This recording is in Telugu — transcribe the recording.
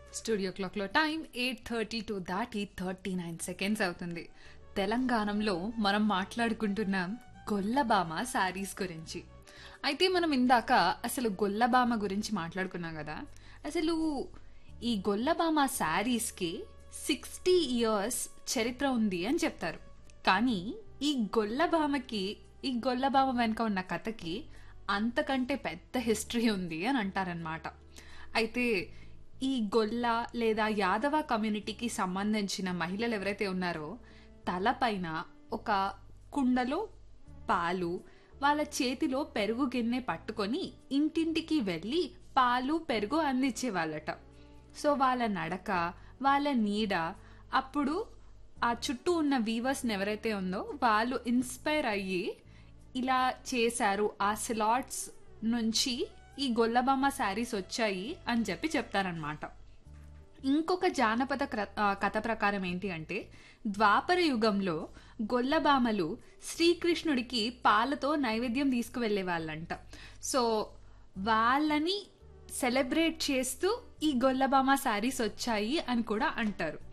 స్టూడియో క్లాక్లో టైం ఎయిట్ థర్టీ టు దాటి థర్టీ నైన్ సెకండ్స్ అవుతుంది తెలంగాణలో మనం మాట్లాడుకుంటున్నాం గొల్లబామ శారీస్ గురించి అయితే మనం ఇందాక అసలు గొల్లబామ గురించి మాట్లాడుకున్నాం కదా అసలు ఈ గొల్లబామ శారీస్కి సిక్స్టీ ఇయర్స్ చరిత్ర ఉంది అని చెప్తారు కానీ ఈ గొల్లబామకి ఈ గొల్లబామ వెనుక ఉన్న కథకి అంతకంటే పెద్ద హిస్టరీ ఉంది అని అంటారనమాట అయితే ఈ గొల్ల లేదా యాదవ కమ్యూనిటీకి సంబంధించిన మహిళలు ఎవరైతే ఉన్నారో తలపైన ఒక కుండలో పాలు వాళ్ళ చేతిలో పెరుగు గిన్నె పట్టుకొని ఇంటింటికి వెళ్ళి పాలు పెరుగు అందించేవాళ్ళట సో వాళ్ళ నడక వాళ్ళ నీడ అప్పుడు ఆ చుట్టూ ఉన్న వీవర్స్ని ఎవరైతే ఉందో వాళ్ళు ఇన్స్పైర్ అయ్యి ఇలా చేశారు ఆ స్లాట్స్ నుంచి ఈ గొల్లబామ శారీస్ వచ్చాయి అని చెప్పి చెప్తారనమాట ఇంకొక జానపద క్ర- ఆ, కథ ప్రకారం ఏంటి అంటే ద్వాపర యుగంలో గొల్లబామలు శ్రీకృష్ణుడికి పాలతో నైవేద్యం తీసుకువెళ్ళే వాళ్ళంట సో వాళ్ళని సెలబ్రేట్ చేస్తూ ఈ గొల్లబామ శారీస్ వచ్చాయి అని కూడా అంటారు